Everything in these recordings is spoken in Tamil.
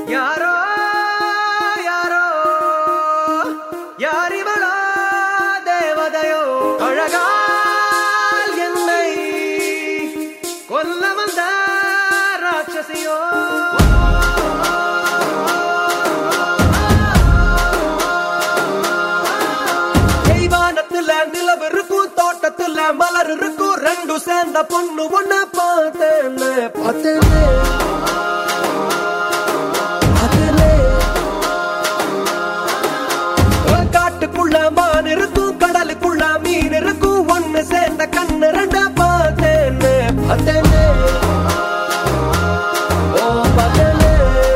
யாரோ யாரோ யாரிவளோ தேவதையோ அழகால் என்னை கொல்ல வந்த ராட்சசியோ தெய்வானத்துல நிலவு இருக்கும் தோட்டத்துல மலர் இருக்கும் ரெண்டும் சேர்ந்த பொண்ணு ஒண்ணு பார்த்தேன் பார்த்தேன் காட்டுக்குள்ள மான் இருக்கும் கடலுக்குள்ள மீன் இருக்கும் ஒண்ணு சேர்ந்த கண்ணு ரெண்ட பார்த்தேன்னு பார்த்தேன்னு ஓ பார்த்தேன்னு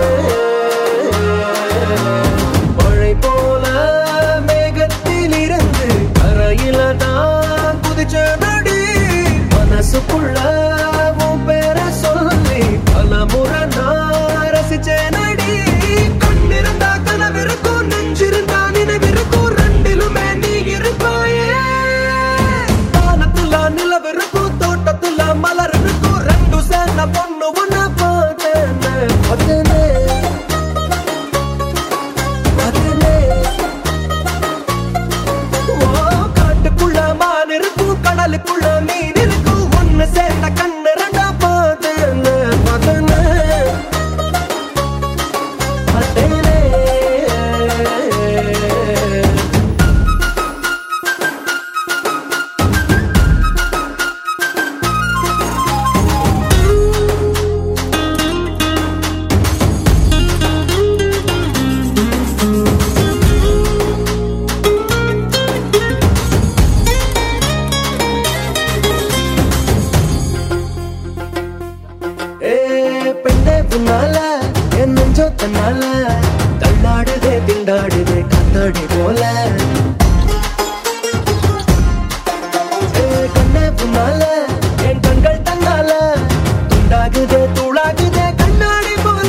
மழை போல மேகத்தில் இருந்து கரையில நான் குதிச்ச நடி மனசுக்குள்ள உன் பேரை சொல்லி பல முறை நான் ரசிச்ச நடி கண்ணிருந்தா கனவிருக்கும் நெஞ்சிருந்தா நினைவிருக்கும் ரெண்டிலுமே நீ இருப்பாயே வானத்துல நிலவிருக்கும் தோட்டத்துல மலர் இருக்கும் ரெண்டும் சேர்ந்த பொண்ணு ஒண்ணு பார்த்தேன்னு பார்த்தேன்னு பார்த்தேன்னு ஓ, காட்டுக்குள்ள மான் இருக்கும் கடலுக்குள்ள மீன் இருக்கும் ஒண்ணு சேர்ந்த கண்ணு ரெண்டா பார்த்தேன்னு பார்த்தேன்னு பார்த்தேனே ஏ பெண்ணே புன்னால என் நெஞ்சோ தன்னால தள்ளாடுதே திண்டாடுதே காத்தாடி போல ஏ கண்ணே புன்னால என் கண்கள் தன்னால துண்டாகுதே தூளாகுதே கண்ணாடி போல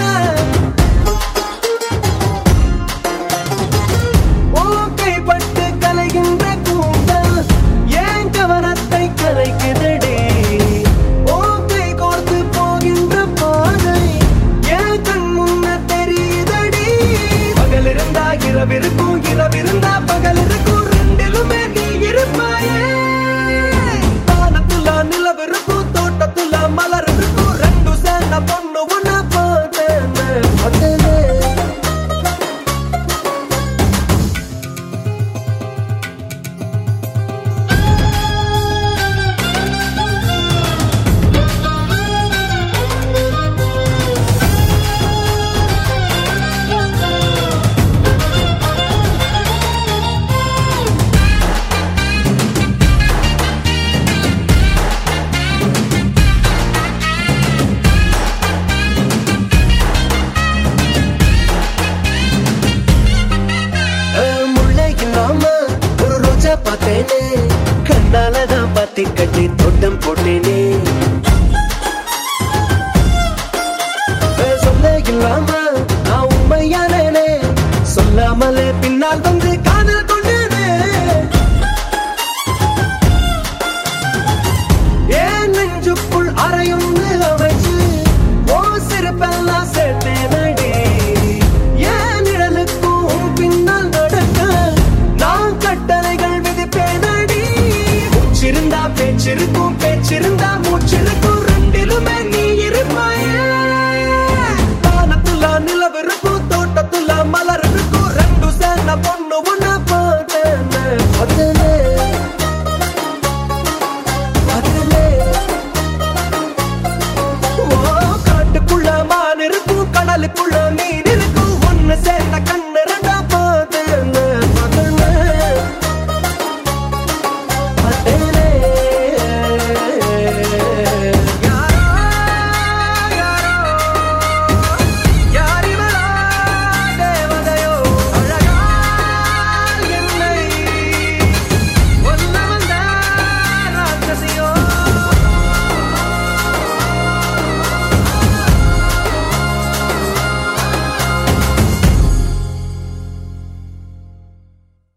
ஓ கைப்பட்டு கலைகின்ற கூந்தல் ஏன் கவனத்தை கலைக்குதடி ஓ கை கோர்த்து போகின்ற பாதை ஏன் கண் முன்ன தெரியுதடி பகல் இருந்தா இரவிருக்கும் இரவிருந்தா பகல் இருக்கும் ரெண்டிலுமே நீ இருப்பாயே வானத்துல நிலவு இருக்கும் தோட்டத்துல மலர் இருக்கும் ரெண்டும் சேர்ந்த பொண்ணு ஒண்ணு பார்த்தேன்னு பார்த்தேன்னு முல்லை இல்லாம ஒரு ரோஜா பார்த்தேனே கண்ணாலதான் பாத்தி கட்டி தோட்டம் போட்டேனே சொல்ல இல்லாம நான் உண்மையானேனே சொல்லாமலே பின்னால் வந்து